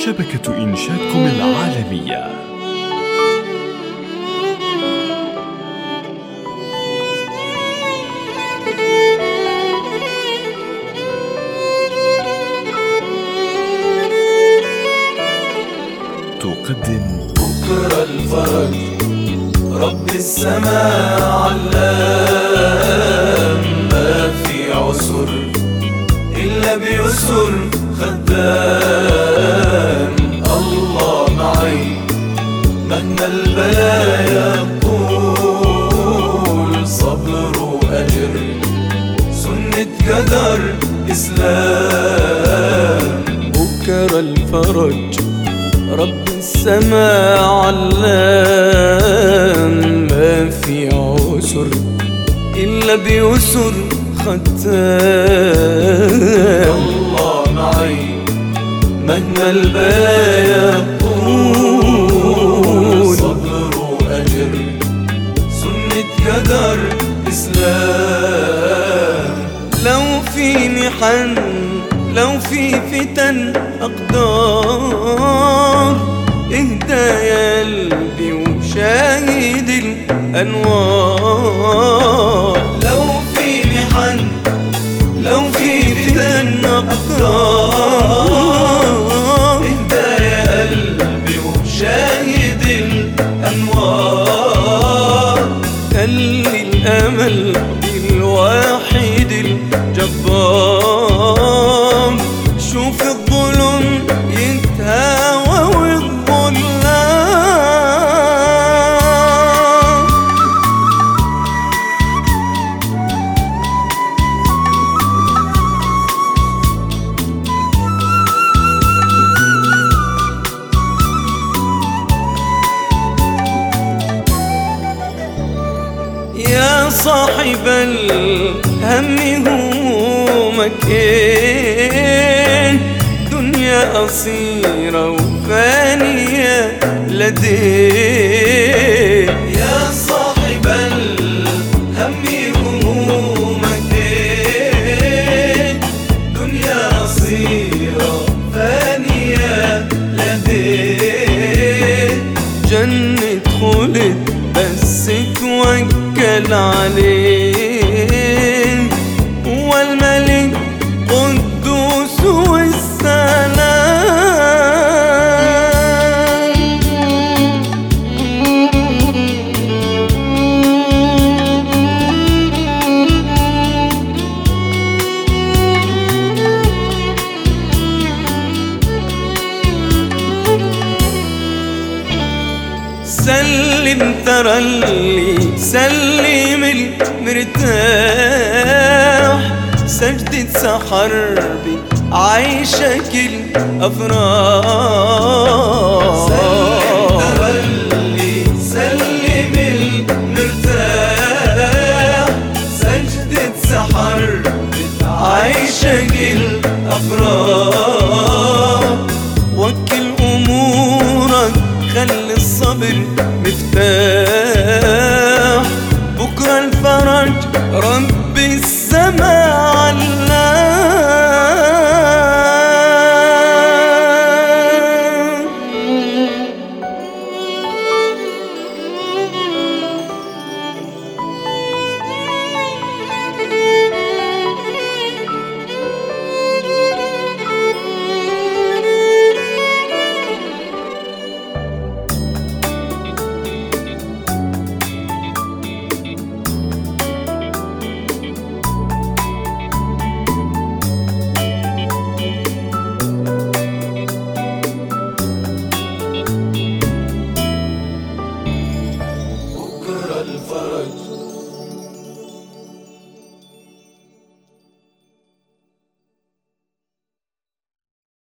شبكة إنشادكم العالمية تقدم بكرة الفرج رب السماء علام ما في عسر إلا بيسر خدام الله معي مهما البلايا طول صبر وأجر سنة قدر إسلام بكرة الفرج رب السماء علام ما في عسر إلا بيسر ختام الله معي مهما البلايا طول صبر وأجر سنة قدر إسلام لو في محن لو في فتن أقدار اهدى يا قلبي وشاهد الأنوار لو في محن لو في فتن أقدار اهدى يا قلبي وشاهد الأنوار خلي الأمل بالواحد الجبار شوف الظلم يتهاوى والظلام يا صاحب الهم همومك ايه دنيا قصيرة وفانية لديك يا صاحب الهم همومك ايه دنيا قصيرة فانية لديك جنة خلد بس توكل عليه هو الملك قدوس والسلام سلم ترى اللي سلم المرتاح سجدة سحر عايشك الأفراح سلم ترى اللي سلم المرتاح سجدة سحر عايشك الأفراح وكل أمورك خلي الصبر مفتاح بكرة الفرج رب السماء علام بكرة الفرج